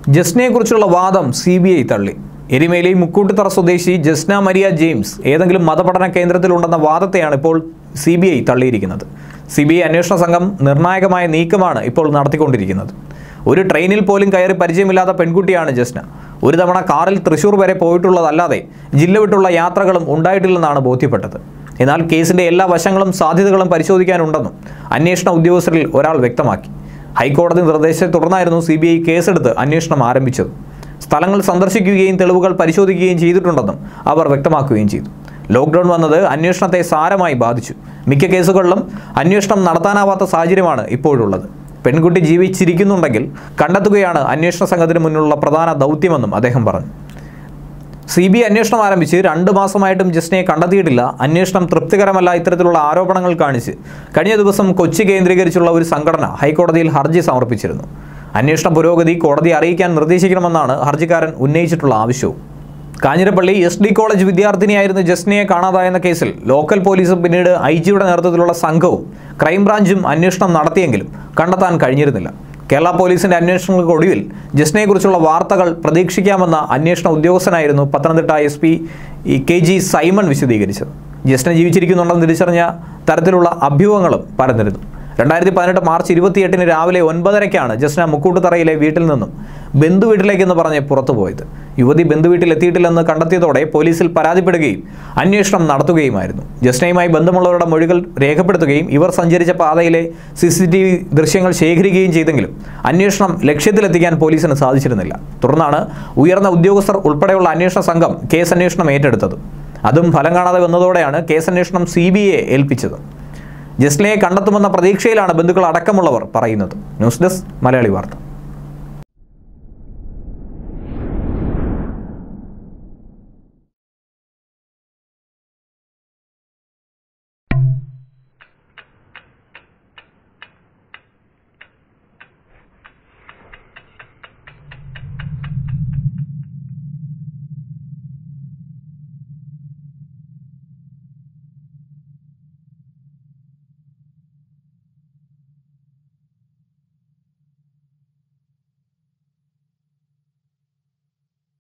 ജസ്നയെക്കുറിച്ചുള്ള വാദം C B I തള്ളി എരിമേലി മുക്കൂട്ടുതറ സ്വദേശി ജസ്ന മരിയ ജെയിംസ് ഏതെങ്കിലും മതപഠന കേന്ദ്രത്തിലുണ്ടെന്ന വാദത്തെയാണ് ഇപ്പോൾ സി ബി ഐ തള്ളിയിരിക്കുന്നത് സി ബി ഐ അന്വേഷണ സംഘം നിർണായകമായ നീക്കമാണ് ഇപ്പോൾ നടത്തിക്കൊണ്ടിരിക്കുന്നത് ഒരു ട്രെയിനിൽ പോലും കയറി പരിചയമില്ലാത്ത പെൺകുട്ടിയാണ് ജസ്ന ഒരു തവണ കാറിൽ തൃശൂർ വരെ പോയിട്ടുള്ളതല്ലാതെ ജില്ല വിട്ടുള്ള യാത്രകളും ഉണ്ടായിട്ടില്ലെന്നാണ് ബോധ്യപ്പെട്ടത് എന്നാൽ കേസിന്റെ എല്ലാ വശങ്ങളും സാധ്യതകളും പരിശോധിക്കാനുണ്ടെന്നും അന്വേഷണ ഉദ്യോഗസ്ഥരിൽ ഒരാൾ വ്യക്തമാക്കി ഹൈക്കോടതി നിർദ്ദേശത്തെ തുടർന്നായിരുന്നു സി ബി ഐ കേസെടുത്ത് അന്വേഷണം ആരംഭിച്ചത് സ്ഥലങ്ങൾ സന്ദർശിക്കുകയും തെളിവുകൾ പരിശോധിക്കുകയും ചെയ്തിട്ടുണ്ടെന്നും അവർ വ്യക്തമാക്കുകയും ചെയ്തു ലോക്ക്ഡൌൺ വന്നത് അന്വേഷണത്തെ സാരമായി ബാധിച്ചു മിക്ക കേസുകളിലും അന്വേഷണം നടത്താനാവാത്ത സാഹചര്യമാണ് ഇപ്പോഴുള്ളത് പെൺകുട്ടി ജീവിച്ചിരിക്കുന്നുണ്ടെങ്കിൽ കണ്ടെത്തുകയാണ് അന്വേഷണ സംഘത്തിന് മുന്നിലുള്ള പ്രധാന ദൗത്യമെന്നും അദ്ദേഹം പറഞ്ഞു സി ബി ഐ അന്വേഷണം ആരംഭിച്ച് രണ്ട് മാസമായിട്ടും ജസ്നയെ കണ്ടെത്തിയിട്ടില്ല അന്വേഷണം തൃപ്തികരമല്ല ഇത്തരത്തിലുള്ള ആരോപണങ്ങൾ കാണിച്ച് കഴിഞ്ഞ ദിവസം കൊച്ചി കേന്ദ്രീകരിച്ചുള്ള ഒരു സംഘടന ഹൈക്കോടതിയിൽ ഹർജി സമർപ്പിച്ചിരുന്നു അന്വേഷണ പുരോഗതി കോടതിയെ അറിയിക്കാൻ നിർദ്ദേശിക്കണമെന്നാണ് ഹർജിക്കാരൻ ഉന്നയിച്ചിട്ടുള്ള ആവശ്യവും കാഞ്ഞിരപ്പള്ളി എസ് ഡി കോളേജ് വിദ്യാർത്ഥിനിയായിരുന്ന ജസ്നയെ കാണാതായെന്ന കേസിൽ ലോക്കൽ പോലീസും പിന്നീട് ഐ ജിയുടെ നേതൃത്വത്തിലുള്ള സംഘവും ക്രൈംബ്രാഞ്ചും അന്വേഷണം നടത്തിയെങ്കിലും കണ്ടെത്താൻ കഴിഞ്ഞിരുന്നില്ല കേരള പോലീസിന്റെ അന്വേഷണങ്ങൾക്കൊടുവിൽ ജസ്നയെക്കുറിച്ചുള്ള വാർത്തകൾ പ്രതീക്ഷിക്കാമെന്ന അന്വേഷണ ഉദ്യോഗസ്ഥനായിരുന്നു Pathanamthitta S P K G Simon വിശദീകരിച്ചത് ജസ്ന ജീവിച്ചിരിക്കുന്നുണ്ടെന്ന് തിരിച്ചറിഞ്ഞ തരത്തിലുള്ള അഭ്യൂഹങ്ങളും പരന്നിരുന്നു രണ്ടായിരത്തി പതിനെട്ട് മാർച്ച് ഇരുപത്തിയെട്ടിന് രാവിലെ ഒൻപതരയ്ക്കാണ് ജസ്ന മുക്കൂട്ടുതറയിലെ വീട്ടിൽ നിന്നും ബന്ധുവീട്ടിലേക്കെന്ന് പറഞ്ഞ് പുറത്തുപോയത് യുവതി ബന്ധുവീട്ടിൽ എത്തിയിട്ടില്ലെന്ന് കണ്ടെത്തിയതോടെ പോലീസിൽ പരാതിപ്പെടുകയും അന്വേഷണം നടത്തുകയുമായിരുന്നു ജസ്നയുമായി ബന്ധമുള്ളവരുടെ മൊഴികൾ രേഖപ്പെടുത്തുകയും ഇവർ സഞ്ചരിച്ച പാതയിലെ സി സി ടി വി ദൃശ്യങ്ങൾ ശേഖരിക്കുകയും ചെയ്തെങ്കിലും അന്വേഷണം ലക്ഷ്യത്തിലെത്തിക്കാൻ പോലീസിന് സാധിച്ചിരുന്നില്ല തുടർന്നാണ് ഉയർന്ന ഉദ്യോഗസ്ഥർ ഉൾപ്പെടെയുള്ള അന്വേഷണ സംഘം കേസ് അന്വേഷണം ഏറ്റെടുത്തത് അതും ഫലം കാണാതെ വന്നതോടെയാണ് കേസ് അന്വേഷണം സി ബി ഐയെ ഏൽപ്പിച്ചത് ജസ്ലയെ കണ്ടെത്തുമെന്ന പ്രതീക്ഷയിലാണ് ബന്ധുക്കൾ അടക്കമുള്ളവർ പറയുന്നത് ന്യൂസ് ഡെസ്ക് മലയാളി വാർത്ത